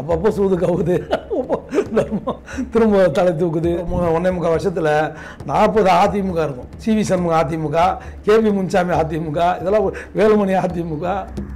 அப்பப்போ சூது கவுது தர்மம் திரும்ப தலை தூக்குது மு- ஒண்ணே முக்கால் வருஷத்தில் நாற்பது அதிமுக இருக்கும் சிவி சண்முகம் அதிமுக கேபி முன்சாமி அதிமுக இதெல்லாம் ஒரு வேலுமணி அதிமுக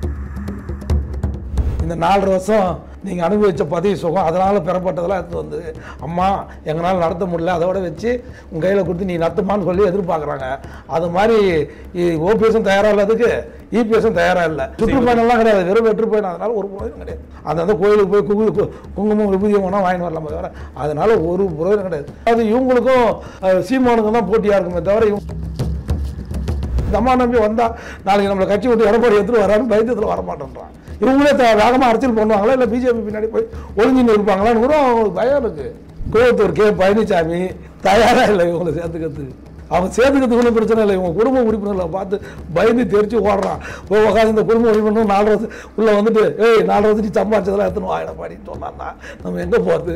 இந்த நாலரை வருஷம் நீங்கள் அனுபவித்த பதவி சுகம் அதனால் பெறப்பட்டதெல்லாம் எடுத்து வந்து அம்மா எங்களால் நடத்த முடியல அதோட வச்சு உங்கள் கையில் கொடுத்து நீ நடத்துமான்னு சொல்லி எதிர்பார்க்குறாங்க அது மாதிரி ஓபிஎஸும் தயாராக இல்லாததுக்கு இபிஎஸும் தயாராக இல்லை சுற்றுப்பயணம்லாம் கிடையாது வெறும் வெற்று பயணம் அதனால ஒரு பிரயோஜனம் கிடையாது அந்தந்த கோயிலுக்கு போய் குங்கு கு- குங்குமம் விபூதியம் வேணால் வாங்கிட்டு வரலாமே தவிர அதனால ஒரு பிரயோஜனம் கிடையாது அது இவங்களுக்கும் அஹ், சீமானுக்கும் தான் போட்டியாக இருக்குமே தவிர இவங்க இந்த அம்மா நம்பி வந்தா நாளைக்கு நம்மளை கட்சி விட்டு எடப்பாடி எடுத்துட்டு வரான்னு பயத்தில் வரமாட்டேன்றான் இவங்களே த- வேகமா அரசியல் பண்ணுவாங்களா இல்லை பிஜேபி பின்னாடி போய் ஒளிஞ்சின்னு இருப்பாங்களான்னு கூட அவங்களுக்கு பயம் இருக்கு கோயத்தூர் கே பழனிசாமி தயாரா இல்லை இவங்களை சேர்த்துக்கிறதுக்கு அவங்க சேர்த்துக்கிறதுக்கு ஒன்றும் பிரச்சனை இல்லை இவங்க குடும்ப உறுப்பினர்களை பார்த்து பயந்து தெரிச்சு ஓடுறான் போய் உட்காந்து இந்த குடும்ப உறுப்பினர் நாலு வருஷம் உள்ள வந்துட்டு ஏய் நாலு வருஷத்துக்கு சம்பாதிச்சதெல்லாம் எடுத்துன்னு வா எடப்பாடின்னு சொன்னான்னா நம்ம எங்கே போகிறது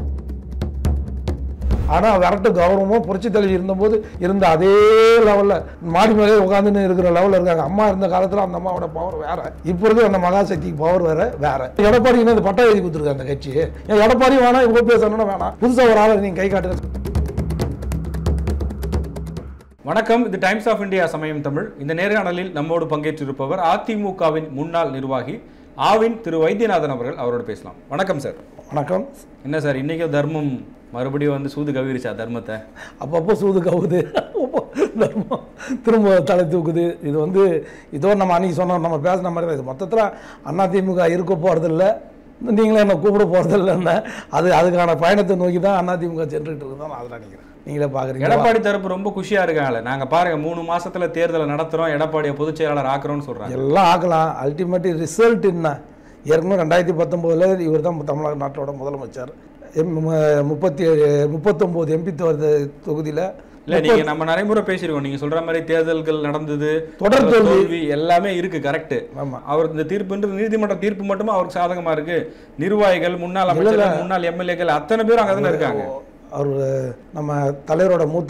ஆனால் விரட்டு கௌரவமும் புரட்சி தலைவி இருந்தபோது இருந்த அதே லெவலில் மாடி மேலே உட்காந்துன்னு இருக்கிற லெவலில் இருக்காங்க அம்மா இருந்த காலத்தில் அந்த அம்மாவோட பவர் வேற இப்போ இருக்கிற அந்த மகாசக்திக்கு பவர் வேற வேற எடப்பாடி என்ன இந்த பட்டா எழுதி கொடுத்துருக்காங்க அந்த கட்சி ஏன் எடப்பாடி வேணாம் இவங்க பேசணும்னு வேணாம் புதுசாக ஒரு ஆளை நீங்கள் கை காட்டுங்க வணக்கம் இது டைம்ஸ் ஆஃப் இந்தியா சமயம் தமிழ் இந்த நேர்காணலில் நம்மோடு பங்கேற்றிருப்பவர் அதிமுகவின் முன்னாள் நிர்வாகி ஆவின் திரு வைத்தியநாதன் அவர்கள் அவரோட பேசலாம் வணக்கம் சார் வணக்கம் என்ன சார் இன்னைக்கும் தர்மம் மறுபடியும் வந்து சூது கவிரிச்சா தர்மத்தை அப்பப்போ சூது கவுது அப்பப்போ தர்மம் திரும்ப தலை தூக்குது இது வந்து இதோ நம்ம அன்னைக்கு சொன்னோம் நம்ம பேசின மாதிரி தான் இது மொத்தத்தில் அதிமுக இருக்க போகிறதில்ல நீங்களே என்ன கூப்பிட போகிறதில்லன்னு அது அதுக்கான பயணத்தை நோக்கி தான் அதிமுக சென்றுட்டு இருக்குதான் நான் அதில் நினைக்கிறேன் நீங்களே பார்க்குறீங்க எடப்பாடி தரப்பு ரொம்ப குஷியா இருக்காங்களே நாங்க பாருங்க மூணு மாசத்துல தேர்தலை நடத்துறோம் எடப்பாடியை பொதுச் செயலாளர் ஆக்குறோம்னு சொல்றாங்க எல்லாம் ஆக்கலாம் அல்டிமேட் ரிசல்ட் என்ன ஏற்கனவே ரெண்டாயிரத்தி பத்தொம்போதில் இவர் தான் தமிழ்நாடு நாட்டோட முதலமைச்சர் எம் மு- முப்பத்தி ஏழு முப்பத்தொம்போது எம்பி தொகுதியில் இல்ல நீங்க நம்ம நிறைய முறை பேசியிருக்கோம் நீங்க சொல்ற மாதிரி தேர்தல்கள் நடந்தது தொடர் தோல்வி. தோல்வி எல்லாமே இருக்கு கரெக்ட் ஆமா. அவர் இந்த தீர்ப்புன்றது நீதிமன்ற தீர்ப்பு மட்டுமே அவருக்கு சாதகமா இருக்கு நிர்வாகிகள் முன்னாள் அமைச்சர்கள் முன்னாள் எம்எல்ஏக்கள் அத்தனை பேரும் அங்கதானே இருக்காங்க அவர் நம்ம தலைவரோட மூத்த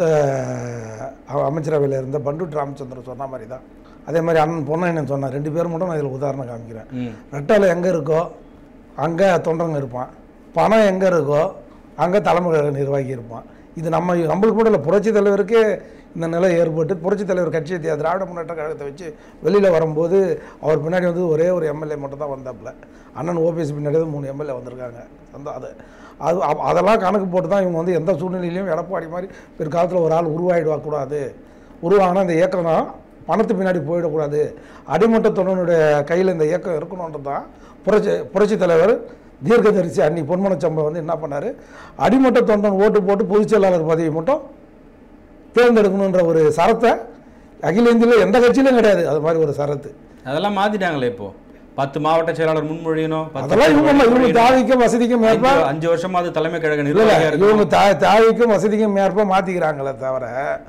அ- அமைச்சரவையில் இருந்த பண்டுட் ராமச்சந்திரன் சொன்ன மாதிரி தான் அதே மாதிரி அண்ணன் பொன்னையன் சொன்னார் ரெண்டு பேர் மட்டும் நான் இதில் உதாரணம் காமிக்கிறேன் ம். ரெட்டாலை எங்கே இருக்கோ அங்கே தொண்டங்க இருப்பான் பணம் எங்கே இருக்கோ அங்கே தலைமை கழக நிர்வாகி இருப்பான் இது நம்ம நம்மளுக்கு கூட இல்லை புரட்சி தலைவருக்கே இந்த நிலை ஏற்பட்டு புரட்சி தலைவர் கட்சியை தே- திராவிட முன்னேற்ற கழகத்தை வச்சு வெளியில் வரும்போது அவர் பின்னாடி வந்து ஒரே ஒரு எம்எல்ஏ மட்டும் தான் வந்தாப்புல அண்ணன் ஓபிஎஸ் பின்னாடி தான் மூணு எம்எல்ஏ வந்திருக்காங்க அந்த அது அது அ- அதெல்லாம் கணக்கு போட்டு தான் இவங்க வந்து எந்த சூழ்நிலையிலையும் எடப்பாடி மாதிரி பிற்காலத்தில் ஒரு ஆள் உருவாயிடுவா கூடாது உருவாகினா இந்த இயக்கம் தான் பணத்து பின்னாடி போயிடக்கூடாது அடிமட்ட தொண்டனுடைய கையில் இந்த இயக்கம் இருக்கணுன்றது தான் புரட்சி புரட்சி தலைவர் தீர்க்கதரிசி அன்னி பொன்மனச்சம்பளம் வந்து என்ன பண்ணார் அடிமட்ட தொண்டன் ஓட்டு போட்டு பொதுச் செயலாளர் பதவி மட்டும் தேர்ந்தெடுக்கணுன்ற ஒரு சரத்தை அகில இந்தியில் எந்த கட்சியிலும் கிடையாது அது மாதிரி ஒரு சரத்து அதெல்லாம் மாத்திட்டாங்களே இப்போ பத்து மாவட்ட செயலாளர் முன்மொழியணும் பத்து அதெல்லாம் இவங்க பேர் இவங்க முன்மொழியணும். தாவிக்கும் வசதிக்கும் மேற்பா அஞ்சு- அஞ்சு வருஷமா அது தலைமை கழக இல்லை இல்லை நிர்வாகியா இருக்கு இவங்க தா தாவிக்கும் வசதிக்கும் மேற்பா மாற்றிக்கிறாங்களே தவிர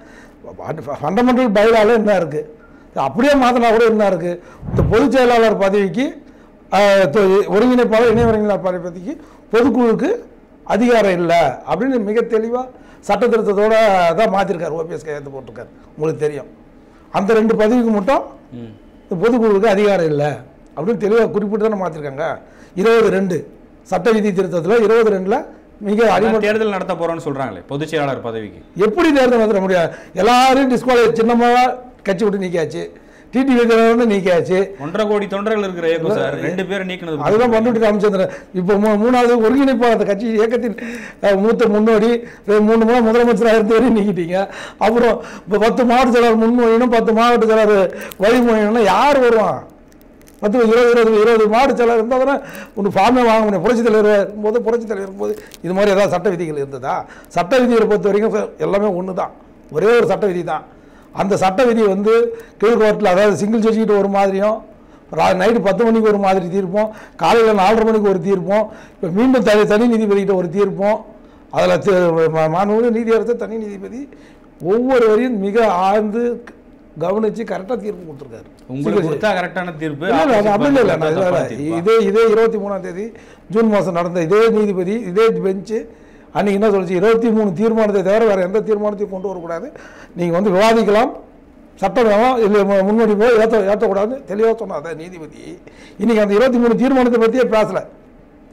ஃபண்டமெண்டல் பைலால என்ன இருக்குது அப்படியே மாற்றினா கூட என்ன இருக்குது இந்த பொதுச் செயலாளர் பதவிக்கு ஆஹ், தொ- ஒருங்கிணைப்பாளர் இணை ஒருங்கிணைப்பாளர் பதவிக்கு பொதுக்குழுவுக்கு அதிகாரம் இல்லை அப்படின்னு மிக தெளிவாக சட்ட திருத்தத்தோட தான் மாற்றிருக்காரு ஓபிஎஸ் கையெழுத்து போட்டிருக்காரு உங்களுக்கு தெரியும் அந்த ரெண்டு பதவிக்கு மட்டும் ம். இந்த பொதுக்குழுவுக்கு அதிகாரம் இல்லை அப்படின்னு தெளிவாக குறிப்பிட்டு தானே மாற்றிருக்காங்க இருபது ரெண்டு சட்ட விதி திருத்தத்தில் இருபது ரெண்டில் மிக அதான் அடிமட்ட தேர்தல் நடத்த போறோம்னு சொல்றாங்களே பொதுச் செயலாளர் பதவிக்கு எப்படி தேர்தல் நடத்த முடியாது எல்லாரையும் டிஸ்குவாலி சின்னமாக கட்சி விட்டு நீக்கியாச்சு டிடி வந்து நீக்கியாச்சு ஒன்றரை கோடி தொண்டர்கள் இருக்கிற இயக்கம் சார் ரெண்டு பேரும் நீக்கினது அதுதான் பண்ணிட்டு ராமச்சந்திரன் இப்போ மூ- மூணாவது ஒருங்கிணைப்பாளர் அந்த கட்சி இயக்கத்தின் அஹ், மூத்த முன்னோடி அஹ், மூணு முறை முதலமைச்சராக இருந்து வரையும் நீக்கிட்டீங்க அப்புறம் இப்போ பத்து மாவட்ட செயலாளர் முன்மொழியணும் பத்து மாவட்ட செயலாளர் வழிமொழியணும்னா யார் வருவான் பத்து இருபது இருபது இருபது மாவட்ட செயலாளர் இருந்தால் தானே ஒன்று ஃபார்மே வாங்க முடியும் புரட்சி தலைவர் இருக்கும்போது புரட்சி தலைவர் இருக்கும்போது இது மாதிரி ஏதாவது சட்ட விதிகள் இருந்ததா சட்ட விதிகளை பொறுத்த வரைக்கும் ச- எல்லாமே ஒன்று தான் ஒரே ஒரு சட்ட விதி தான் அந்த சட்ட விதி வந்து கீழ்கோர்ட்டில் அதாவது சிங்கிள் ஜட்ஜிக்கிட்ட ஒரு மாதிரியும் ரா- நைட்டு பத்து மணிக்கு ஒரு மாதிரி தீர்ப்போம் காலையில் நாலரை மணிக்கு ஒரு தீர்ப்போம் இப்போ மீண்டும் தனி தனி நீதிபதிகிட்ட ஒரு தீர்ப்போம் அதில் மாண்புமிகு நீதியரசர் தனி நீதிபதி ஒவ்வொரு வரையும் மிக ஆழ்ந்து கவனித்து கரெக்டாக தீர்ப்பு கொடுத்துருக்காரு உங்களுக்கு கொடுத்தா கரெக்டான தீர்ப்பு இல்ல, இல்ல, அது அப்படி இல்லை, இல்லை, opposite இல்லை, தப்பான இல்லை. தீர்ப்பா? இதே இதே இருபத்தி மூணாம் தேதி ஜூன் மாதம் நடந்த இதே நீதிபதி இதே பெஞ்சு அன்னைக்கு என்ன சொல்லுச்சு இருபத்தி மூணு தீர்மானத்தை தவிர வேற எந்த தீர்மானத்தையும் கொண்டு வரக்கூடாது நீங்கள் வந்து விவாதிக்கலாம் சட்டம் வேணும் இல்லை மு- முன்மொழிவோ ஏற்ற ஏற்றக்கூடாதுன்னு தெளிவாக சொன்னார் அந்த நீதிபதி இன்னைக்கு அந்த இருபத்தி மூணு தீர்மானத்தை பற்றியே பேசலை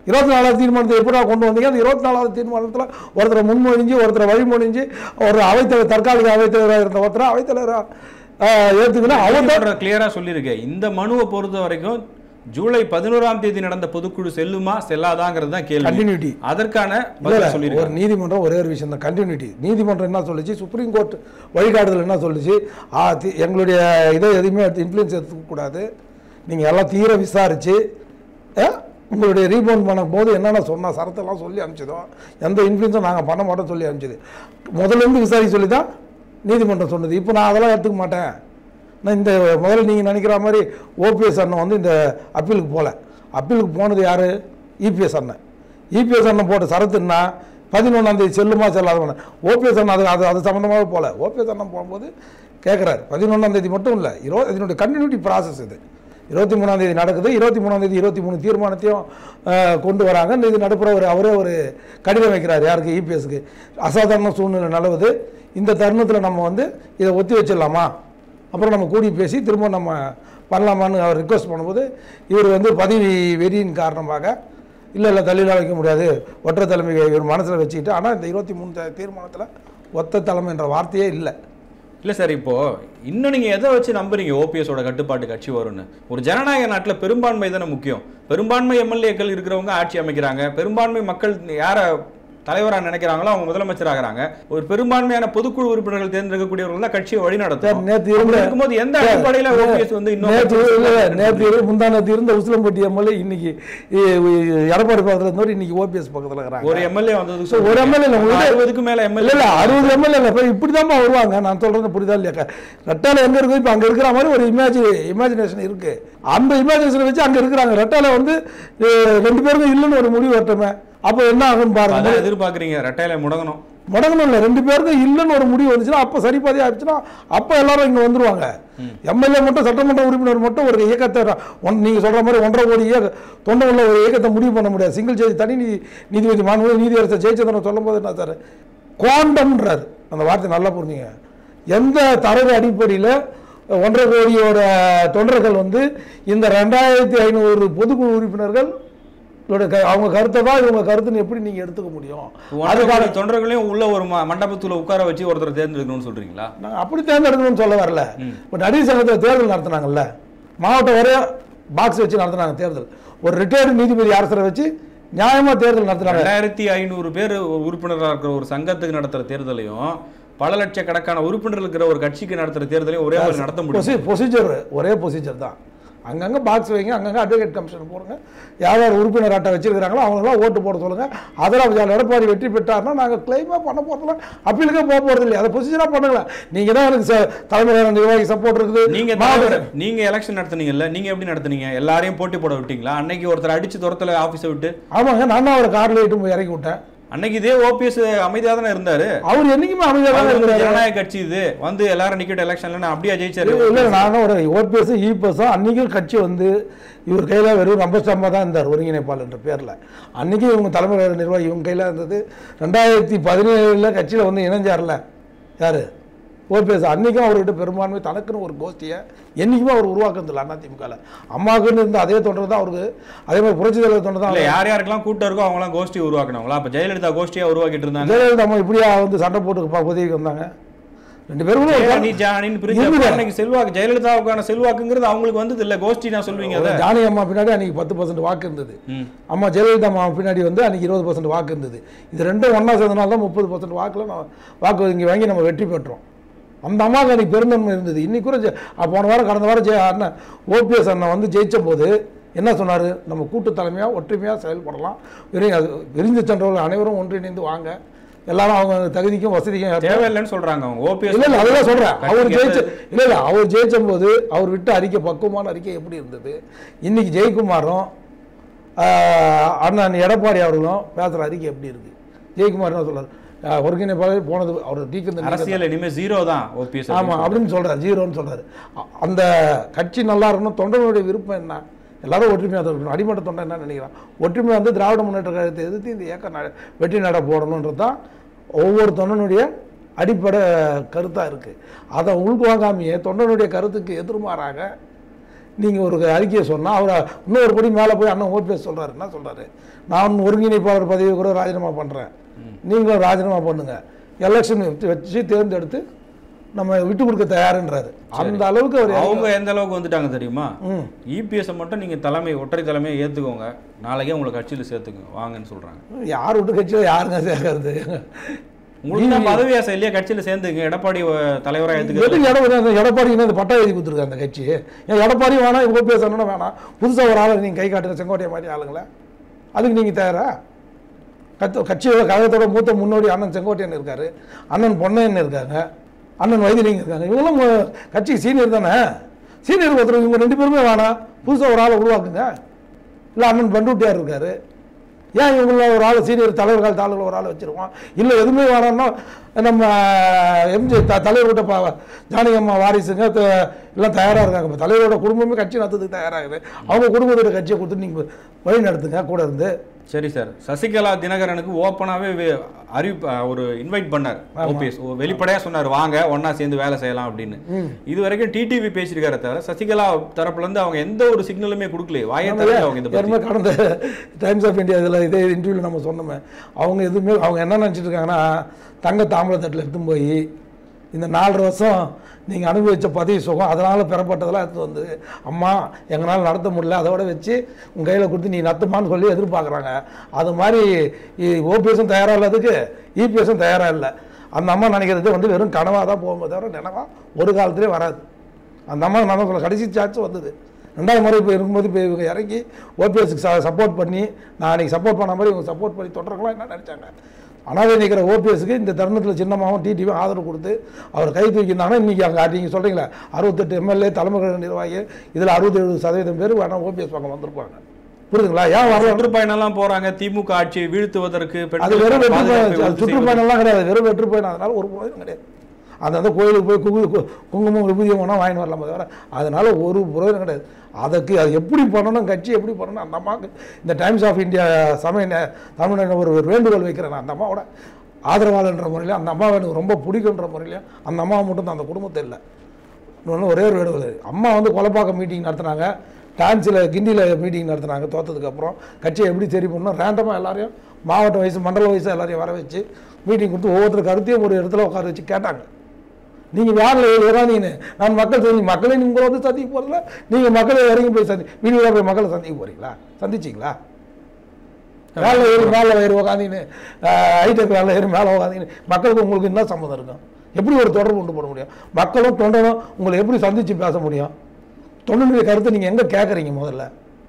இருபத்தி நாலாவது தீர்மானத்தை எப்படா கொண்டு வந்தீங்க அந்த இருபத்தி நாலாவது தீர்மானத்தில் ஒருத்தரை முன்மொழிஞ்சு ஒருத்தரை வழிமொழிஞ்சு ஒரு அவைத்தலைவர் தற்காலிக அவைத்தலைவராக இருந்த ஒருத்தரை அவைத்தலைவராக ஏற்றுக்கினா அவர் கிளியரா சொல்லியிருக்கேன் இந்த மனுவை பொறுத்த வரைக்கும் ஜூலை பதினோராம் தேதி நடந்த பொதுக்குழு செல்லுமா செல்லாதாங்கிறது தான் கேள்வி கண்டினியூட்டி அதற்கான இல்ல, பதில் இல்ல, சொல்லியிருக்காங்க ஒரு நீதிமன்றம் ஒரே ஒரு விஷயம் தான் கண்டினியூட்டி நீதிமன்றம் என்ன சொல்லுச்சு சுப்ரீம் கோர்ட் வழிகாட்டுதல் என்ன சொல்லுச்சு ஆ, தி- எங்களுடைய இதை எதுவுமே இன்ஃப்ளூயன்ஸ் எடுத்துக்கக்கூடாது நீங்கள் எல்லாம் தீர விசாரிச்சு ஆ, உங்களுடைய ரீபவுண்ட் பண்ணும் போது என்னென்ன சொன்னால் சரத்தெல்லாம் சொல்லி அனுப்பிச்சதோ எந்த இன்ஃப்ளூயன்ஸும் நாங்கள் பண்ண மாட்டோம் சொல்லி அனுப்பிச்சது முதல்ல இருந்து விசாரிக்க சொல்லி தான் நீதிமன்றம் சொன்னது இப்போ நான் அதெல்லாம் எடுத்துக்க மாட்டேன் நான் இந்த முதல்ல நீங்கள் நினைக்கிற மாதிரி ஓபிஎஸ் அண்ணன் வந்து இந்த அப்பீலுக்கு போகல அப்பீலுக்கு போனது யார் இபிஎஸ் அண்ணன் இபிஎஸ் அண்ணன் போட்ட சரத்துன்னா பதினொன்றாம் தேதி செல்லுமா செல்லாத ஓபிஎஸ் அண்ணன் அது அது அது சம்மந்தமாக போகல ஓபிஎஸ் அண்ணன் போகும்போது கேட்குறாரு பதினொன்றாம் தேதி மட்டும் இல்லை இருபது இதனுடைய கண்டினியூட்டி ப்ராசஸ் இது இருபத்தி மூணாம் தேதி நடக்குது இருபத்தி மூணாம் தேதி இருபத்தி மூணு தீர்மானத்தையும் அஹ், கொண்டு வராங்க இந்த இது நடுப்புற ஒரு அவரே ஒரு கடிதம் வைக்கிறார் யாருக்கு இபிஎஸ்க்கு அசாதாரண சூழ்நிலை நிலவுது இந்த தருணத்தில் நம்ம வந்து இதை ஒத்தி வச்சிடலாமா அப்புறம் நம்ம கூடி பேசி திரும்ப நம்ம பண்ணலாமான்னு அவர் ரிக்வஸ்ட் பண்ணும்போது இவர் வந்து பதவி வெறியின் காரணமாக இல்லை இல்லை தள்ளிலாம் வைக்க முடியாது ஒற்றை தலைமை இவர் மனசில் வச்சுக்கிட்டு ஆனால் இந்த இருபத்தி மூணு தீர்மானத்தில் ஒத்த தலைமை என்ற வார்த்தையே இல்லை இல்ல சார் இப்போ இன்னும் நீங்க எதை வச்சு நம்புறீங்க ஓபிஎஸோட கட்டுப்பாட்டு கட்சி வரும்னு ஒரு ஜனநாயக நாட்டுல பெரும்பான்மை தானே முக்கியம் பெரும்பான்மை எம்எல்ஏக்கள் இருக்கிறவங்க ஆட்சி அமைக்கிறாங்க பெரும்பான்மை மக்கள் யார தலைவரா நினைக்கிறாங்களோ அவங்க முதலமைச்சர் ஆகுறாங்க ஒரு பெரும்பான்மையான பொதுக்குழு உறுப்பினர்கள் தேர்ந்தெடுக்கக்கூடியவர்கள் தான் கட்சியை வழி சார், நடத்தும் நேத்து இருந்த- இருக்கும்போது எந்த சார், அடிப்படையில நே- ஓபிஎஸ் வந்து இன்னும் நேற்று இல்ல, நேற்று இரு- முந்தா நேற்று இருந்த உசிலம்பட்டி எம்எல்ஏ இன்னைக்கு இ- இ- எடப்பாடி பக்கத்தில் இருந்தவர் இன்னைக்கு ஓபிஎஸ் பக்கத்தில் இருக்கிறாங்க ஒரு எம்எல்ஏ வந்தது So, ஒரு MLA இல்ல, உங்களுக்கு- அறுபதுக்கு மேல இல்ல எம்எல்ஏ இல்ல அறுபது எம்எல்ஏ இல்லை இப்போ இப்படி தான் வருவாங்க நான் சொல்றது புரியுதா இல்லையா ரெட்டால எங்க இருக்குது இப்போ அங்க இருக்கிற மாதிரி ஒரு இமேஜி இமேஜினேஷன் இருக்கு அந்த இமேஜினேஷனை வச்சு அங்க இருக்கிறாங்க ரெட்டால வந்து அஹ், ரெண்டு பேருக்கும் இல்லைன்னு ஒரு முடிவு வரட்டுமே அப்போ என்ன ஆகும் பாருங்க அதான் எதிர்பார்க்கறீங்க ரெட்டையில முடங்கணும் முடங்கணும் இல்லை ரெண்டு பேருக்கும் இல்லைன்னு ஒரு முடிவு வந்துச்சுன்னா அப்போ சரிபாதி ஆயிடுச்சுன்னா அப்போ எல்லாரும் இங்கே வந்துருவாங்க எம்எல்ஏ மட்டும் சட்டமன்ற உறுப்பினர் மட்டும் ஒரு இயக்கத்தை ஒன் நீங்கள் சொல்கிற மாதிரி ஒன்றரை கோடி இயக்க தொண்டை உள்ள ஒரு இயக்கத்தை முடிவு பண்ண முடியாது சிங்கிள் ஜட்ஜ் தனி நீதி நீதிபதி மாண்பு நீதியரசர் ஜெயச்சந்திரன் சொல்லும் போது என்ன சார் குவாண்டம்ன்றார் அந்த வார்த்தை நல்லா புரிஞ்சுங்க எந்த தரவு அடிப்படையில் ஒன்றரை கோடியோட தொண்டர்கள் வந்து இந்த ரெண்டாயிரத்தி ஐநூறு பொதுக்குழு உறுப்பினர்கள் இதோட க- அவங்க கருத்தை தான் இவங்க கருத்துன்னு எப்படி நீங்கள் எடுத்துக்க முடியும் அதுக்கான தொண்டர்களையும் உள்ள ஒரு ம- மண்டபத்துல உட்கார வச்சு ஒருத்தர் தேர்ந்தெடுக்கணும்னு சொல்றீங்களா நான் அப்படி தேர்ந்தெடுக்கணும்னு சொல்ல வரல இப்போ நடிகர் சங்கத்தில் தேர்தல் நடத்துனாங்கல்ல மாவட்டம் வரைய பாக்ஸ் வச்சு நடத்துனாங்க தேர்தல் ஒரு ரிட்டையர்டு நீதிபதி அரசரை வச்சு நியாயமா தேர்தல் நடத்துனாங்க ரெண்டாயிரத்தி ஐநூறு பேர் உறுப்பினராக இருக்கிற ஒரு சங்கத்துக்கு நடத்துற தேர்தலையும் பல லட்சக்கணக்கான உறுப்பினர்கள் இருக்கிற ஒரு கட்சிக்கு நடத்துற தேர்தலையும் ஒரே மாதிரி நடத்த முடியும் ப்ரொசீஜர் ஒரே ப்ரொசீஜர் தான் அங்கங்கே பாக்ஸ் வைங்க அங்கங்கே அட்வொகேட் கமிஷன் போடுங்க யார் யார் உறுப்பினர் அட்டை வச்சிருக்கிறாங்களோ அவங்களாம் ஓட்டு போட சொல்லுங்க அதில் எடப்பாடி வெற்றி பெற்றாருன்னா நாங்கள் கிளைமாக பண்ண போகிறதில்ல அப்பீலுக்கே போக போகிறது இல்லை அதை ப்ரொசீஜராக பண்ணுங்களேன் நீங்கள் தான் எனக்கு ச- தலைமை நிர்வாகி சப்போர்ட் இருக்குது நீங்க மாவட்ட- தலைவர், நீங்க எலெக்ஷன் நடத்துனீங்கல்ல நீங்க எப்படி நடத்துனீங்க எல்லாரையும் போட்டி போட விட்டீங்களா அன்னைக்கு ஒருத்தர் அடிச்சு துரத்துல ஆபீஸை விட்டு ஆமாங்க நான் தான் அவரை காரில் இட்டு போய் இறக்கி விட்டேன் அன்னைக்கு இதே ஓபிஎஸ் அமைதியா தானே இருந்தாரு அவர் என்னைக்குமே அமைதியாக தான் அவர் வந்து இருக்கிறாரு ஜனநாயக கட்சி இது வந்து எல்லாரும் நிக்கட்டும் எலெக்ஷன்ல நான் அப்படியே ஜெயிச்சாரு இல்லை நானும் ஒரு ஓபிஎஸ் இபிஎஸும் அன்றைக்கும் கட்சி வந்து இவர் கையில் வெறும் ரம்ப ஸ்டாம்பா தான் இருந்தார் ஒருங்கிணைப்பாளர் என்ற பேரில் அன்றைக்கி இவங்க தலைமை நிர்வாகி இவங்க கையில் இருந்தது ரெண்டாயிரத்தி பதினேழில் கட்சியில் வந்து இணைஞ்சார்ல யார் ஓபிஎஸ் அன்றைக்கும் அவர்கிட்ட பெரும்பான்மை தனக்குன்னு ஒரு கோஷ்டியை என்றைக்குமே அவர் உருவாக்குறதில்ல அதிமுகவில் அம்மாவுக்குன்னு இருந்த அதே தொண்டர் தான் அவருக்கு அதே மாதிரி புரட்சி தலைவர் தொண்டர் தான் இல்ல யார் யாருக்கெல்லாம் கூட்டம் இருக்கோ அவங்க எல்லாம் கோஷ்டி உருவாக்குனாங்களா அப்ப ஜெயலலிதா கோஷ்டியா உருவாக்கிட்டு இருந்தாங்க ஜெயலலிதா அம்மா இப்படியா வந்து சண்டை போட்டு ப- உதவிக்கு வந்தாங்க ரெண்டு பேரும் ஜெயலலிதா ஜானின்னு பிரிஞ்சு இருங்க. அன்னைக்கு செல்வாக்கு ஜெயலலிதாவுக்கான செல்வாக்குங்கிறது அவங்களுக்கு வந்தது இல்ல கோஷ்டி நான் சொல்வீங்க அதை ஜானகி அம்மா பின்னாடி அன்னைக்கு பத்து பர்சன்ட் வாக்கு இருந்தது ம். அம்மா ஜெயலலிதா அம்மா பின்னாடி வந்து அன்னைக்கு இருபது பர்சன்ட் வாக்கு இருந்தது இது ரெண்டும் ஒன்றா சேர்ந்தனால தான் முப்பது பர்சன்ட் வாக்கில் நம்ம வாக்கு இங்கே வாங்கி நம்ம வெற்றி பெற்றோம் அந்த அம்மாவுக்கு அன்னைக்கு பெருந்தன்மை இருந்தது இன்னைக்கு கூட ஜெ- அஹ் போன வாரம் கடந்த வாரம் ஜெய அண்ணன் ஓபிஎஸ் அண்ணன் வந்து ஜெயிச்ச போது என்ன சொன்னார் நம்ம கூட்டு தலைமையாக ஒற்றுமையாக செயல்படலாம் விரி அது விரிந்து சென்றவர்கள் அனைவரும் ஒன்றிணைந்து வாங்க எல்லாரும் அவங்க தகுதிக்கும் வசதிக்கும் ஏற்ப- தேவையில்லைன்னு சொல்றாங்க அவங்க ஓபிஎஸ் இல்ல இல்ல அதுதான் சொல்றேன் அவர் கட்சிக்கு ஜெயிச்ச இல்ல இல்ல அவர் ஜெயிச்ச போது அவர் விட்ட அறிக்கை பக்குவமான அறிக்கை எப்படி இருந்தது இன்னைக்கு ஜெயக்குமாரும் ஆஹ், அண்ணன் எடப்பாடி அவர்களும் பேசுற அறிக்கை எப்படி இருக்கு ஜெயக்குமார் என்ன சொல்றாரு ஆஹ், ஒருங்கிணைப்பாளர் போனது அவர் டீக்கு அரசியல் இனிமே ஜீரோ தான் ஓபிஎஸ் ஆமா அப்படின்னு சொல்றாரு ஜீரோன்னு சொல்றாரு அ- அந்த கட்சி நல்லா இருக்கணும் தொண்டர்களுடைய விருப்பம் என்ன எல்லாரும் ஒற்றுமையாக தான் இருக்கணும் அடிமட்ட தொண்டை என்ன நினைக்கிறான் ஒற்றுமை வந்து திராவிட முன்னேற்ற கழகத்தை எதிர்த்து இந்த இயக்கம் நட- வெற்றி நட போடணுன்றது தான் ஒவ்வொரு தொண்டனுடைய அடிப்படை கருத்தாக இருக்குது அதை உள்வாங்காமையே தொண்டனுடைய கருத்துக்கு எதிர்மாறாக நீங்கள் ஒரு அறிக்கையை சொன்னால் அவர் இன்னொரு படி மேலே போய் அண்ணன் ஓபிஎஸ் சொல்கிறாரு என்ன சொல்கிறாரு நான் ஒருங்கிணைப்பாளர் பதவியை கூட ராஜினாமா பண்ணுறேன் நீங்களும் ராஜினாமா பண்ணுங்க எலெக்ஷன் வச்சு தேர்ந்தெடுத்து நம்ம விட்டு கொடுக்க தயாருன்றாரு அந்த அளவுக்கு அவர் அவங்க எந்த அளவுக்கு வந்துட்டாங்க தெரியுமா ம் இபிஎஸ் மட்டும் நீங்க தலைமை ஒற்றை தலைமையை ஏத்துக்கோங்க நாளைக்கே உங்களை கட்சியில சேர்த்துக்கோங்க வாங்கன்னு சொல்றாங்க யார் விட்டு கட்சியில் யாருங்க சேர்க்கறது உங்களுக்கு தான் பதவி ஆசை இல்லையா கட்சியில சேர்ந்துங்க எடப்பாடி அஹ், தலைவரா ஏத்துக்க எதுக்கு எடப்பாடி அந்த எடப்பாடி இந்த பட்டா எழுதி கொடுத்துருக்காரு அந்த கட்சி ஏன் எடப்பாடி வேணாம் ஓபிஎஸ் அண்ணனும் வேணாம் புதுசாக ஒரு ஆளை நீங்கள் கை காட்டுற செங்கோட்டையை மாதிரி ஆளுங்களே அதுக்கு நீங்கள் தயாரா கத்த கட்சியோட கழகத்தோட மூத்த முன்னோடி அண்ணன் செங்கோட்டையன் இருக்காரு அண்ணன் பொன்னையன் இருக்காங்க அண்ணன் வைத்திலிங்க இருக்காங்க இவங்களும் மு- கட்சிக்கு சீனியர் தானே சீனியர் ஒருத்தர் இவங்க ரெண்டு பேருமே வேணாம் புதுசாக ஒரு ஆளை உருவாக்குங்க இல்லை அண்ணன் பண்டுட்டியார் இருக்காரு ஏன் இவங்கள ஒரு ஆள் சீனியர் தலைவர்கள் தாளுகள் ஒரு ஆள் வச்சிருக்கோம் இல்லை எதுவுமே வேணாம்னா நம்ம எம்ஜி த தலைவர்கிட்ட பா ஜானகி அம்மா வாரிசுங்க த- எல்லாம் தயாராக இருக்காங்க இப்போ தலைவரோட குடும்பமே கட்சி நடத்துறதுக்கு தயாராகுது அவங்க குடும்பத்தோட கட்சியை கொடுத்து நீங்கள் வழி நடத்துங்க கூட இருந்து சரி சார் சசிகலா தினகரனுக்கு ஓப்பனாவே அறிவிப்பு அஹ், ஒரு இன்வைட் பண்ணார் ஓபிஎஸ் வெளிப்படையா சொன்னார் வாங்க ஒண்ணா சேர்ந்து வேலை செய்யலாம் அப்படின்னு இது வரைக்கும் டிடிவி பேசியிருக்காரு தவிர சசிகலா தரப்புல இருந்து அவங்க எந்த ஒரு சிக்னலுமே கொடுக்கலையே வாயை தவிர அவங்க இந்த பத்தி ஏற்கனவே கடந்த டைம்ஸ் ஆஃப் இந்தியா இதில் இதே இன்டர்வியூவில் நம்ம சொன்னோமே அவங்க எதுவுமே அவங்க என்ன நினச்சிட்டு இருக்காங்கன்னா தங்க தாம்பளத்தட்டில் எடுத்துன்னு போய் இந்த நாலரை வருஷம் நீங்கள் அனுபவித்த பதவி சுகம் அதனால் பெறப்பட்டதெல்லாம் எடுத்து வந்து அம்மா எங்களால் நடத்த முடியல அதோட வச்சு உங்கள் கையில் கொடுத்து நீ நடத்துமான்னு சொல்லி எதிர்பார்க்குறாங்க அது மாதிரி ஓபிஎஸும் தயாராக இல்லாததுக்கு இபிஎஸும் தயாராக இல்லை அந்த அம்மா நினைக்கிறது வந்து வெறும் கனவாக தான் போகும்போது தவிர நினைவா ஒரு காலத்திலே வராது அந்த அம்மா நான் சொல்ல கடைசி சார்ஜ் வந்தது ரெண்டாவது முறை இப்போ இருக்கும்போது இப்போ இவங்க இறங்கி ஓபிஎஸ்க்கு சப்போர்ட் பண்ணி நான் அன்றைக்கி சப்போர்ட் பண்ண மாதிரி இவங்க சப்போர்ட் பண்ணி தொடர்க்கலாம் என்ன நினச்சாங்க அனாதை நிற்கிற ஓபிஎஸ்க்கு இந்த தருணத்தில் சின்னமாவும் டிடிவும் ஆதரவு கொடுத்து அவர் கை தூக்கினாங்கன்னா இன்றைக்கி அங்கே நீங்கள் சொல்கிறீங்களா அறுபத்தெட்டு எம்எல்ஏ தலைமை கழக நிர்வாகி இதில் அறுபது எழுபது சதவீதம் பேர் வேணால் ஓபிஎஸ் பக்கம் வந்திருப்பாங்க புரியுதுங்களா ஏன் வரல சுற்றுப்பயணம் எல்லாம் போறாங்க திமுக ஆட்சியை வீழ்த்துவதற்கு அது வெறும் பெண்களுக்கான வெற்றி பாதுகாப்பை பயணம் உறுதி செய்வதற்கு. சுற்றுப்பயணம்லாம் கிடையாது வெறும் வெற்றி பயணம் அதனால ஒரு பிரயோஜனம் கிடையாது அந்த அந்த கோயிலுக்கு போய் குங்கு கு- குங்குமம் விபூதியம் வேணால் வாங்கிட்டு வரலாமே தவிர அதனால ஒரு பிரயோஜனம் கிடையாது அதுக்கு அது எப்படி பண்ணணும் கட்சி எப்படி பண்ணணும் அந்த அம்மாவுக்கு இந்த டைம்ஸ் ஆஃப் இந்தியா சமய நே- தமிழ்நாடு ஒரு ஒரு வேண்டுகோள் வைக்கிறேன் நான் அந்த அம்மாவோட ஆதரவாளன்ற முறையில் அந்த அம்மாவை எனக்கு ரொம்ப பிடிக்குன்ற முறையில் அந்த அம்மாவை மட்டும் தான் அந்த குடும்பத்தை இல்லை இன்னொன்று ஒரே ஒரு வேண்டுகோள் அம்மா வந்து கொலப்பாக்கம் மீட்டிங் நடத்துனாங்க டான்ஸில் கிண்டியில் மீட்டிங் நடத்துனாங்க தோத்ததுக்கப்புறம் கட்சியை எப்படி சரி பண்ணணும் ரேண்டமாக எல்லாரையும் மாவட்ட வயசு மண்டல வயசு எல்லாரையும் வர வச்சு மீட்டிங் கொடுத்து ஒவ்வொருத்தர் கருத்தையும் ஒரு இடத்துல உட்கார வச்சு கேட்டாங்க நீங்கள் யாரில் இறங்கினு நான் மக்கள் தெரிஞ்சு மக்களை நீங்கள் வந்து சந்திக்க போகிறதில்ல நீங்கள் மக்களை இறங்கி போய் சந்தி வீடியோவில் போய் மக்களை சந்திக்க போகிறீங்களா சந்திச்சிங்களா மேலே ஏறி மேலே ஏறி உக்காந்தின்னு ஹைடெக் மேலே ஏறி மேலே உக்காந்தின்னு மக்களுக்கு உங்களுக்கு என்ன சம்மந்தம் இருக்கும் எப்படி ஒரு தொடர்பு கொண்டு போட முடியும் மக்களும் தொண்டனும் உங்களை எப்படி சந்தித்து பேச முடியும் தொண்டனுடைய கருத்தை நீங்கள் எங்கே கேட்குறீங்க முதல்ல